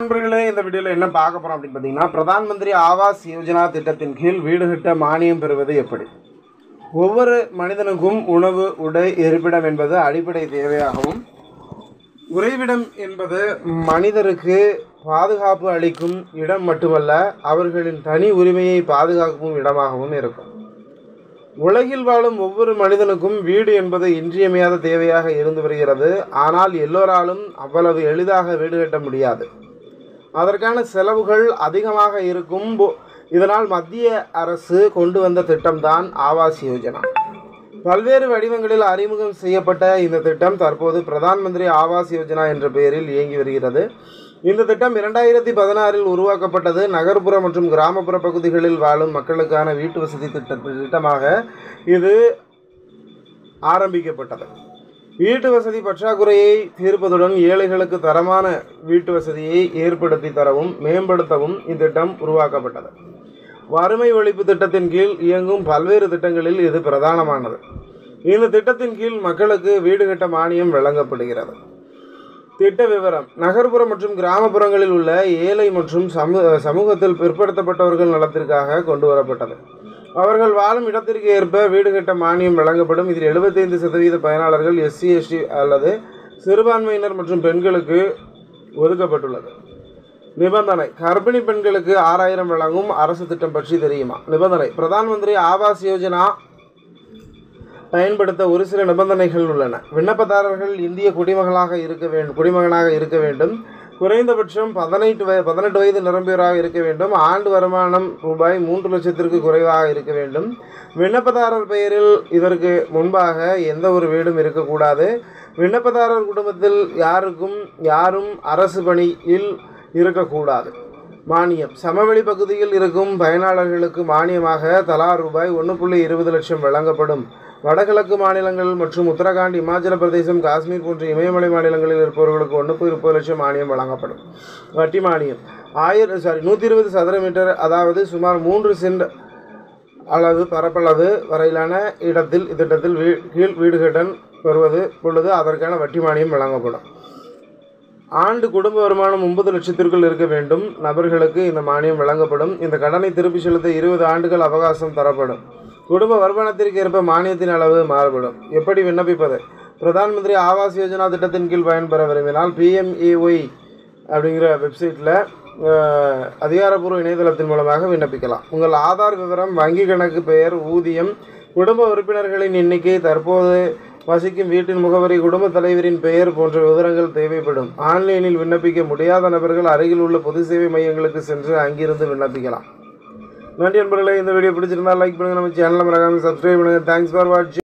நண்பர்களே இந்த வீடியோவில் என்ன பார்க்க போகிறோம் அப்படின்னு பார்த்தீங்கன்னா பிரதான் மந்திரி ஆவாஸ் யோஜனா திட்டத்தின் கீழ் வீடு கட்ட மானியம் பெறுவது எப்படி ஒவ்வொரு மனிதனுக்கும் உணவு உடை இருப்பிடம் என்பது அடிப்படை தேவையாகவும் உறைவிடம் என்பது மனிதருக்கு பாதுகாப்பு அளிக்கும் இடம் மட்டுமல்ல அவர்களின் தனி உரிமையை பாதுகாக்கும் இடமாகவும் இருக்கும் உலகில் வாழும் ஒவ்வொரு மனிதனுக்கும் வீடு என்பது இன்றியமையாத தேவையாக இருந்து வருகிறது ஆனால் எல்லோராலும் அவ்வளவு எளிதாக வீடு கட்ட முடியாது அதற்கான செலவுகள் அதிகமாக இருக்கும் போ- இதனால் மத்திய அரசு கொண்டு வந்த திட்டம்தான் ஆவாஸ் யோஜனா பல்வேறு வடிவங்களில் அறிமுகம் செய்யப்பட்ட இந்த திட்டம் தற்போது பிரதான் மந்திரி ஆவாஸ் யோஜனா என்ற பெயரில் இயங்கி வருகிறது இந்த திட்டம் இரண்டாயிரத்தி பதினாறில் உருவாக்கப்பட்டது நகர்ப்புற மற்றும் கிராமப்புற பகுதிகளில் வாழும் மக்களுக்கான வீட்டு வசதி திட்ட திட்டமாக இது ஆரம்பிக்கப்பட்டது வீட்டு வசதி பற்றாக்குறையை தீர்ப்பதுடன் ஏழைகளுக்கு தரமான வீட்டு வசதியை ஏற்படுத்தி தரவும் மேம்படுத்தவும் இத்திட்டம் உருவாக்கப்பட்டது வறுமை ஒழிப்பு திட்டத்தின் கீழ் இயங்கும் பல்வேறு திட்டங்களில் இது பிரதானமானது இந்த திட்டத்தின் கீழ் மக்களுக்கு வீடு கட்ட மானியம் வழங்கப்படுகிறது திட்ட விவரம் நகர்ப்புற மற்றும் கிராமப்புறங்களில் உள்ள ஏழை மற்றும் சமூ சமூகத்தில் பிற்படுத்தப்பட்டவர்கள் நலத்திற்காக கொண்டு வரப்பட்டது அவர்கள் வாழும் இடத்திற்கு ஏற்ப வீடு கட்ட மானியம் வழங்கப்படும் இதில் எழுபத்தைந்து சதவீத பயனாளர்கள் எஸ்சி எஸ்டி அல்லது சிறுபான்மையினர் மற்றும் பெண்களுக்கு ஒதுக்கப்பட்டுள்ளது நிபந்தனை கர்ப்பிணி பெண்களுக்கு ஆறாயிரம் வழங்கும் அரசு திட்டம் பற்றி தெரியுமா நிபந்தனை பிரதான் மந்திரி ஆவாஸ் யோஜனா பயன்படுத்த ஒரு சில நிபந்தனைகள் உள்ளன விண்ணப்பதாரர்கள் இந்திய குடிமகளாக இருக்க வேண்டும் குடிமகனாக இருக்க வேண்டும் குறைந்தபட்சம் பதினெட்டு வய பதினெட்டு வயது நிரம்பியவராக இருக்க வேண்டும் ஆண்டு வருமானம் ரூபாய் மூன்று லட்சத்திற்கு குறைவாக இருக்க வேண்டும் விண்ணப்பதாரர் பெயரில் இதற்கு முன்பாக எந்த ஒரு வீடும் இருக்கக்கூடாது விண்ணப்பதாரர் குடும்பத்தில் யாருக்கும் யாரும் அரசு பணியில் இருக்கக்கூடாது மானியம் சமவெளி பகுதியில் இருக்கும் பயனாளர்களுக்கு மானியமாக தலா ரூபாய் ஒன்று புள்ளி இருபது லட்சம் வழங்கப்படும் வடகிழக்கு மாநிலங்கள் மற்றும் உத்தரகாண்ட் இமாச்சல பிரதேசம் காஷ்மீர் போன்ற இமயமலை மாநிலங்களில் இருப்பவர்களுக்கு ஒன்று புள்ளி முப்பது லட்சம் மானியம் வழங்கப்படும் வட்டி மானியம் ஆயிரம் சாரி நூற்றி இருபது சதுர மீட்டர் அதாவது சுமார் மூன்று சென்ட் அளவு பரப்பளவு வரையிலான இடத்தில் இத்திட்டத்தில் வீ கீழ் வீடு கடன் பெறுவது பொழுது அதற்கான வட்டி மானியம் வழங்கப்படும் ஆண்டு குடும்ப வருமானம் ஒன்பது லட்சத்திற்குள் இருக்க வேண்டும் நபர்களுக்கு இந்த மானியம் வழங்கப்படும் இந்த கடனை திருப்பி செலுத்த இருபது ஆண்டுகள் அவகாசம் தரப்படும் குடும்ப வருமானத்திற்கு ஏற்ப மானியத்தின் அளவு மாறுபடும் எப்படி விண்ணப்பிப்பது பிரதான் மந்திரி ஆவாஸ் யோஜனா திட்டத்தின் கீழ் பயன்பெற விரும்பினால் பிஎம்ஏஒய் அப்படிங்கிற வெப்சைட்டில் அதிகாரப்பூர்வ இணையதளத்தின் மூலமாக விண்ணப்பிக்கலாம் உங்கள் ஆதார் விவரம் வங்கி கணக்கு பெயர் ஊதியம் குடும்ப உறுப்பினர்களின் எண்ணிக்கை தற்போது வசிக்கும் வீட்டின் முகவரி குடும்ப தலைவரின் பெயர் போன்ற விவரங்கள் தேவைப்படும் ஆன்லைனில் விண்ணப்பிக்க முடியாத நபர்கள் அருகில் உள்ள பொது சேவை மையங்களுக்கு சென்று அங்கிருந்து விண்ணப்பிக்கலாம் நன்றி நண்பர்களே இந்த வீடியோ பிடிச்சிருந்தா லைக் பண்ணுங்கள் நம்ம சேனலை மறக்காமல் சப்ஸ்கிரைப் பண்ணுங்கள் தேங்க்ஸ் ஃபார் வாட்சிங்